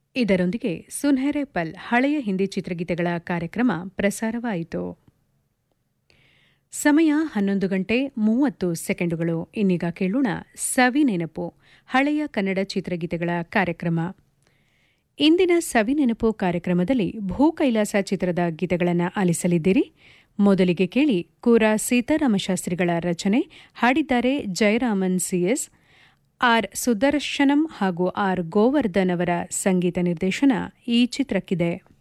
ಇದರೊಂದಿಗೆ ಸುನ್ಹೆರೆ ಪಲ್ ಹಳೆಯ ಹಿಂದಿ ಚಿತ್ರಗೀತೆಗಳ ಕಾರ್ಯಕ್ರಮ ಪ್ರಸಾರವಾಯಿತು ಸಮಯ ಹನ್ನೊಂದು ಗಂಟೆ ಮೂವತ್ತು ಸೆಕೆಂಡುಗಳು ಇನ್ನೀಗ ಕೇಳೋಣ ಸವಿ ನೆನಪು ಹಳೆಯ ಕನ್ನಡ ಚಿತ್ರಗೀತೆಗಳ ಕಾರ್ಯಕ್ರಮ ಇಂದಿನ ಸವಿ ನೆನಪು ಕಾರ್ಯಕ್ರಮದಲ್ಲಿ ಭೂ ಕೈಲಾಸ ಚಿತ್ರದ ಗೀತೆಗಳನ್ನು ಆಲಿಸಲಿದ್ದೀರಿ ಮೊದಲಿಗೆ ಕೇಳಿ ಕೂರ ಸೀತಾರಾಮಶಾಸ್ತ್ರಿಗಳ ರಚನೆ ಹಾಡಿದ್ದಾರೆ ಜಯರಾಮನ್ ಸಿಎಸ್ ಆರ್ ಸುದರ್ಶನಂ ಹಾಗೂ ಆರ್ ಗೋವರ್ಧನ್ ಅವರ ಸಂಗೀತ ನಿರ್ದೇಶನ ಈ ಚಿತ್ರಕ್ಕಿದೆ